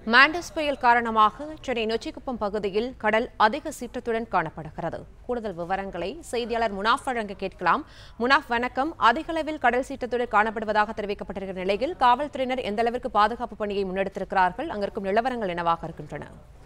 Mandous புயல் காரணமாக சென்னை நொச்சிக்குப்பம் பகுதியில் கடல் அதிக சீற்றத்துடன் காணப்படுகிறது கூடுதல் விவரங்களை செய்தியாளர் முனாஃப் வழங்க கேட்கலாம் முனாஃப் வணக்கம் அதிக அளவில் கடல் சீற்றத்துடன் காணப்படுவதாக தெரிவிக்கப்பட்டிருக்கிற நிலையில் காவல்துறையினர் எந்த அளவிற்கு பாதுகாப்பு பணியை முன்னெடுத்திருக்கிறார்கள் அங்கிருக்கும் நிலவரங்கள் என்னவாக இருக்கின்றன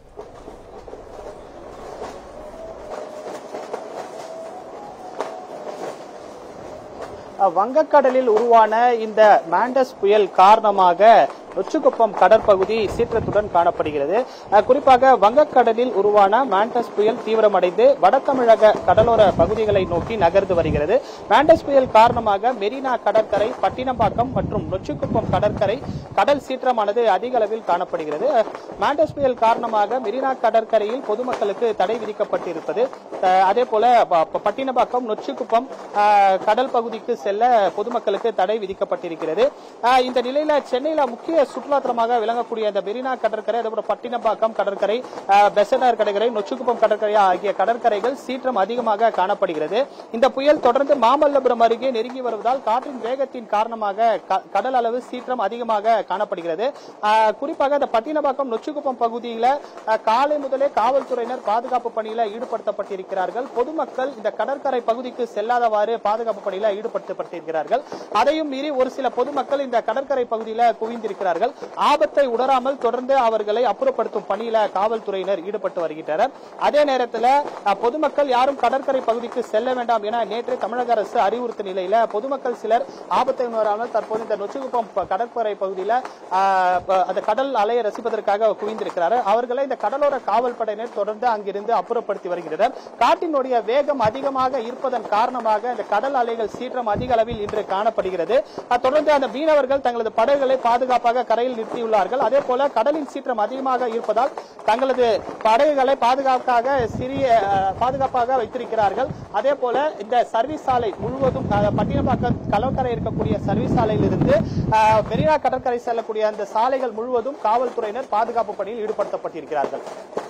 வங்கக்கடலில் உருவான இந்த மாண்டஸ் புயல் காரணமாக நொச்சிக்குப்பம் கடற்பகுதி சீற்றத்துடன் காணப்படுகிறது அஹ் குறிப்பாக வங்கக்கடலில் உருவான மாண்டஸ் புயல் தீவிரமடைந்து வட தமிழக கடலோர பகுதிகளை நோக்கி நகர்ந்து வருகிறது மாண்டஸ் புயல் காரணமாக மெரினா கடற்கரை பட்டினப்பாக்கம் மற்றும் நொச்சிக்குப்பம் கடற்கரை கடல் சீற்றமானது அதிக அளவில் காணப்படுகிறது அஹ் மாண்டஸ் புயல் காரணமாக மெரினா கடற்கரையில் பொதுமக்களுக்கு தடை விதிக்கப்பட்டிருப்பது அஹ் அதே போல ப- ப- பட்டினப்பாக்கம் நொச்சிக்குப்பம் அஹ், கடல் பகுதிக்கு செல்ல பொதுமக்களுக்கு தடை விதிக்கப்பட்டிருக்கிறது அஹ், இந்த நிலையில சென்னையில முக்கிய சுற்றுலாத்தலமாக விளங்கக்கூடிய இந்த மெரினா கடற்கரை அதே போல பட்டினப்பாக்கம் கடற்கரை அஹ், பெசனர் கடற்கரை நொச்சிக்குப்பம் கடற்கரை ஆகிய கடற்கரைகள் சீற்றம் அதிகமாக காணப்படுகிறது இந்த புயல் தொடர்ந்து மாமல்லபுரம் அருகே நெருங்கி வருவதால் காற்றின் வேகத்தின் காரணமாக க- கடல் அளவு சீற்றம் அதிகமாக காணப்படுகிறது அஹ், குறிப்பாக இந்த பட்டினப்பாக்கம் நொச்சிக்குப்பம் பகுதியில அஹ், காலை முதலே காவல்துறையினர் பாதுகாப்பு பணியில ஈடுபடுத்தப்பட்டிருக்கிறார்கள் பொதுமக்கள் இந்த கடற்கரை பகுதிக்கு செல்லாதவாறு பாதுகாப்பு பணியில ஈடுபடுத்தப்பட்டிருக்கிறார்கள் அதையும் மீறி ஒரு சில பொதுமக்கள் இந்த கடற்கரை பகுதியில குவிந்திருக்கிறார்கள் ஆபத்தை உணராமல் தொடர்ந்து அவர்களை அப்புறப்படுத்தும் பணியில காவல்துறையினர் ஈடுபட்டு வருகின்றனர் அதே நேரத்தில் அஹ், பொதுமக்கள் யாரும் கடற்கரை பகுதிக்கு செல்ல வேண்டாம் என நேற்று தமிழக அரசு அறிவுறுத்த நிலையில பொதுமக்கள் சிலர் ஆபத்தை உணராமல் தற்போது இந்த நொச்சிக்குப்பம் ப- கடற்கரை பகுதியில அஹ், ப- அந்த கடல் அலையை ரசிப்பதற்காக குவிந்திருக்கிறார்கள் அவர்களை இந்த கடலோர காவல் படையினர் தொடர்ந்து அங்கிருந்து அப்புறப்படுத்தி வருகின்றனர் காற்றினுடைய வேகம் அதிகமாக இருப்பதன் காரணமாக இந்த கடல் அலைகள் சீற்றம் அதிக அளவில் இன்று காணப்படுகிறது அஹ், தொடர்ந்து அந்த மீனவர்கள் தங்களது படகுகளை பாதுகாப்பாக கரையில் நிறுத்தியுள்ளார்கள் அதே போல கடலின் சீற்றம் அதிகமாக இருப்பதால் தங்களது படகுகளை பாதுகாப்பாக சிறிய அஹ், பாதுகாப்பாக வைத்திருக்கிறார்கள் அதே போல இந்த சர்வீஸ் சாலை முழுவதும் அஹ், பட்டினப்பாக்கம் கடற்கரை இருக்கக்கூடிய சர்வீஸ் சாலையில் இருந்து அஹ், மெரினா கடற்கரை செல்லக்கூடிய அந்த சாலைகள் முழுவதும் காவல்துறையினர் பாதுகாப்பு பணியில் ஈடுபடுத்தப்பட்டிருக்கிறார்கள்